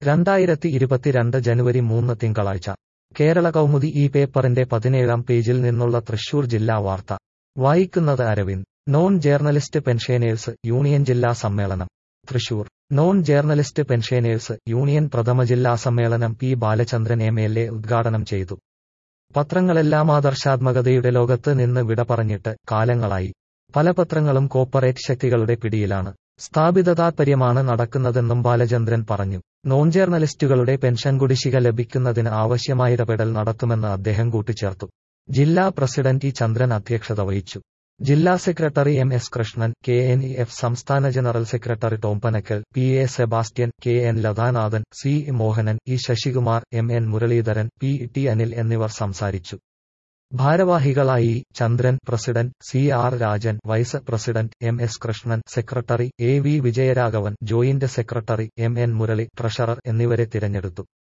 രണ്ടായിരത്തി ഇരുപത്തിരണ്ട് ജനുവരി മൂന്ന് തിങ്കളാഴ്ച കേരള കൗമുദി ഈ പേപ്പറിന്റെ പതിനേഴാം പേജിൽ നിന്നുള്ള തൃശൂർ ജില്ലാ വാർത്ത വായിക്കുന്നത് Aravind non journalist pensioners union ജില്ലാ സമ്മേളനം Thrissur non journalist pensioners union പ്രഥമ ജില്ലാ സമ്മേളനം P Balachandran M L A ഉദ്ഘാടനം ചെയ്തു പത്രങ്ങളെല്ലാം ആദർശാത്മകതയുടെ ലോകത്ത് നിന്ന് വിട പറഞ്ഞിട്ട് കാലങ്ങളായി പല പത്രങ്ങളും കോർപ്പറേറ്റ് ശക്തികളുടെ പിടിയിലാണ് സ്ഥാപിത താൽപര്യമാണ് നടക്കുന്നതെന്നും ബാലചന്ദ്രൻ പറഞ്ഞു നോൺ ജേർണലിസ്റ്റുകളുടെ പെൻഷൻ കുടിശ്ശിക ലഭിക്കുന്നതിന് ആവശ്യമായ ഇടപെടൽ നടത്തുമെന്ന് അദ്ദേഹം കൂട്ടിച്ചേർത്തു ജില്ലാ പ്രസിഡന്റ് ഇ ചന്ദ്രൻ അധ്യക്ഷത വഹിച്ചു ജില്ലാ secretary M S Krishnan K N E F സംസ്ഥാന general secretary Tom Panakkal P A Sebastian K N Lathanathan C Mohanan E Sasikumar M N Muraleedharan P T Anil എന്നിവർ സംസാരിച്ചു ഭാരവാഹികളായി Chandran president C R Rajan vice president M S Krishnan secretary A V Vijayaraghavan joint secretary M N Murali treasurer എന്നിവരെ തിരഞ്ഞെടുത്തു